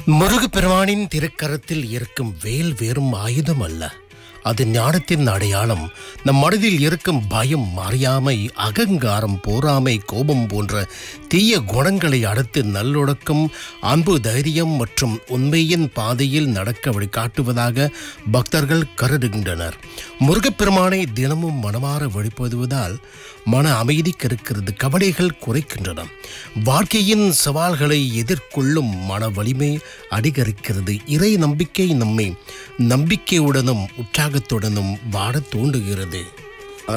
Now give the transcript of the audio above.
முருகப்பெருமானின் திருக்கரத்தில் இருக்கும் வேல் வெறும் ஆயுதம் அல்ல அது ஞானத்தின் அடையாளம் நம் மனதில் இருக்கும் பயம் அறியாமை அகங்காரம் போராமை கோபம் போன்ற தீய குணங்களை அடுத்து நல்லொழுக்கம் அன்பு தைரியம் மற்றும் உண்மையின் பாதையில் நடக்க வழிகாட்டுவதாக பக்தர்கள் கருதுகின்றனர் முருகப்பெருமானை தினமும் மனமாற வழிபடுவதால் மன அமைதி கிடைக்கிறது கவலைகள் குறைக்கின்றன வாழ்க்கையின் சவால்களை எதிர்கொள்ளும் மன வலிமை அதிகரிக்கிறது இறை நம்பிக்கை நம்மை நம்பிக்கையுடனும் உற்சாகத்துடனும் வாழத் தூண்டுகிறது